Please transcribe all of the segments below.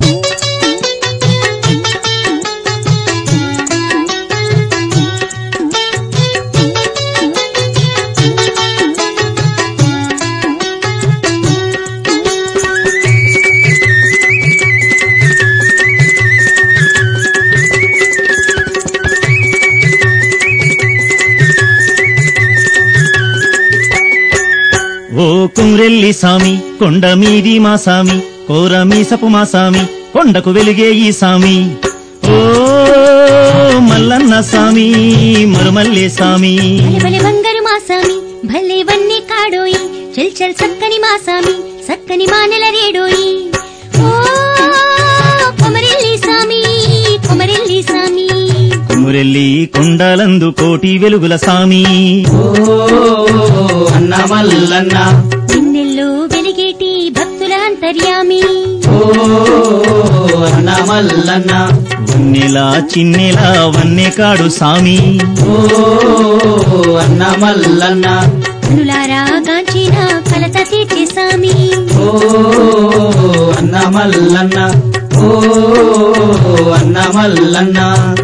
ఓ కుమ్రెల్లి సామి కొండ మీది మా సామి కోర మీసపు మా సామి కొండకు వెలుగే ఈ సామి ఓ మల్లన్న సామి మరుమల్లే సామి భలే భలే బంగారు మాసామి భలే వన్ని కాడోయి చల్ చల్ సక్కని మాసామి సక్కని మానెల రేడోయి ఓ కొమరెల్లి సామి కొమరెల్లి సామి కుమురెల్లి కొండలందు కోటి వెలుగుల సామి ఓ అన్న మల్లన్న నిన్నెల్లో వెలిగేటి భక్తుల అంతర్యామి ఓ అన్న మల్లన్న వన్నెలా చిన్నెలా వన్నె కాడు సామి ఓ అన్న మల్లన్న కనులారా గాంచిన కలత తీర్చే సామి ఓ అన్న మల్లన్న ఓ అన్న మల్లన్న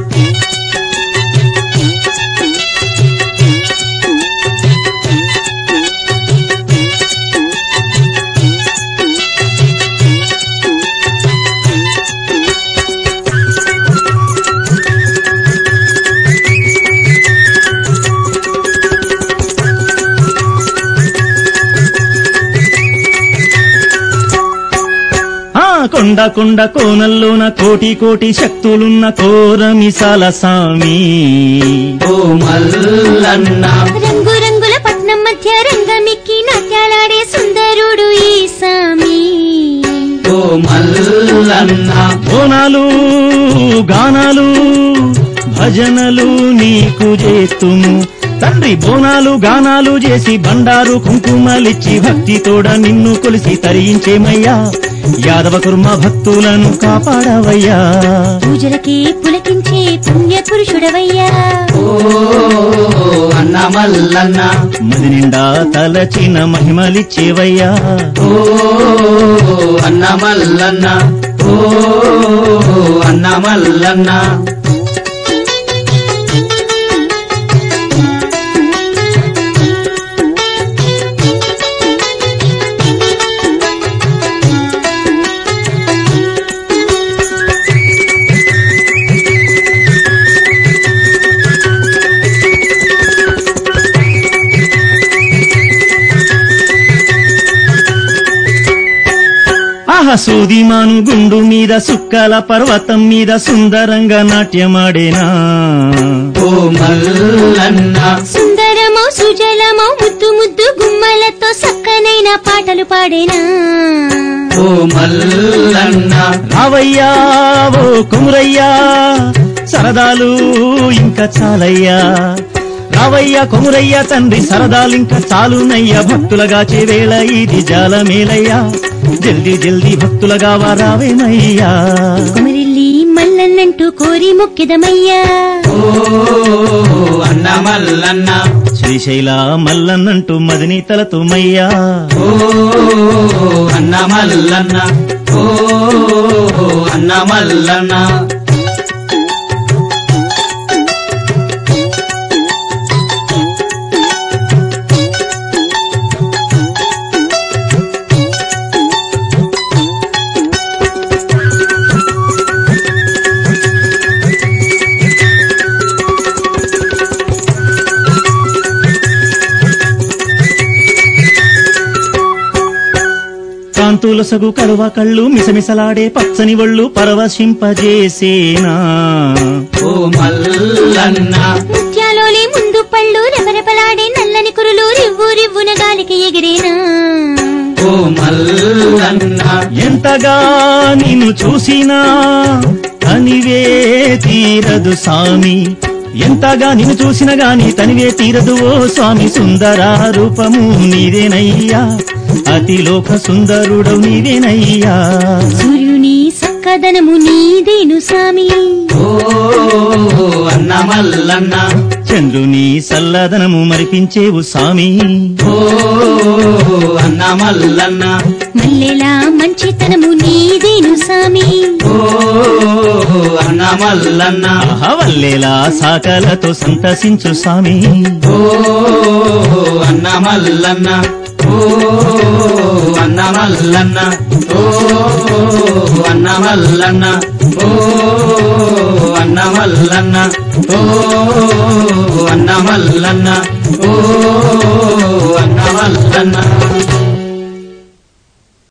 ఆ కొండ కొండ కోనల్లోన కోటి కోటి శక్తులున్న కోర మిసాల సామి ఓ మల్లన్న రంగు రంగుల పట్నం మధ్య రంగమిక్కి నాట్యాలాడే సుందరుడు ఈ సామి ఓ మల్లన్న బోనాలు గానాలు భజనలు నీకు చేస్తుము తండ్రి బోనాలు గానాలు చేసి బండారు కుంకుమలిచ్చి భక్తితోడ నిన్ను కొలిసి తరించేమయ్యా యాదవ కుర్మ భక్తులను కాపాడవయ్యా పూజలకి పులకించే పుణ్య పురుషుడవయ్యా ఓ అన్న మల్లన్న మది నిండా తలచిన మహిమలిచ్చేవయ్యా ఓ అన్న మల్లన్న ఓ అన్న మల్లన్న ఆహ సూదిమాను గుండు మీద సుక్కల పర్వతం మీద సుందరంగా నాట్యమాడేనా ఓ మల్లన్న సుందరమో సుజలమో ముద్దు ముద్దు గుమ్మలతో సక్కనైన పాటలు పాడేనా ఓ మల్లన్న రావయ్యా ఓ కుమురయ్యా సరదాలు ఇంకా చాలయ్యా రావయ్యా కొమురయ్యా తండ్రి సరదాలింకా చాలునయ్యా భక్తులగా చేవేళ ఇది జాలమేలయ్యా జల్దీ జల్దీ భక్తులగా వారావేమయ్యా కుమరిల్లి మల్లన్నంటూ కోరి మొక్కెదమయ్యా ఓ అన్న మల్లన్న శ్రీశైల మల్లన్నంటూ మదిని తలతుమయ్యా ఓ అన్న మల్లన్న ఓ అన్న మల్లన్న కాంతుల సగు కలువ కళ్ళు మిసమిసలాడే పచ్చని ఒళ్ళు పరవశింపజేసేనా ఓ మల్లన్న ముత్యాలోలి ముందు పళ్ళు రెపరెపలాడే నల్లని కురులు రివ్వు రివ్వున గాలికి ఎగిరేనా ఓ మల్లన్న ఎంతగా నిన్ను చూసినా తనివే తీరదు స్వామి ఎంతగా నిన్ను చూసిన గాని తనివే తీరదు ఓ స్వామి సుందర రూపము నీదేనయ్యా అతిలోక సుందరుడవు నీవేనయ్యా సూర్యుని సక్కదనము నీదేను సామి ఓ అన్న అన్న మల్లన్న చంద్రుని సల్లదనము మరిపించేవు సామి ఓ అన్న మల్లన్న మల్లెలా మంచితనము నీదేను సామి ఓ అన్న మల్లన్న ఆహా వల్లేలా సాకలతో సంతసించు సామి ఓ అన్న మల్లన్న ఓ అన్న మల్లన్న ఓ అన్న మల్లన్న ఓ అన్న మల్లన్న ఓ అన్న మల్లన్న ఓ అన్న మల్లన్న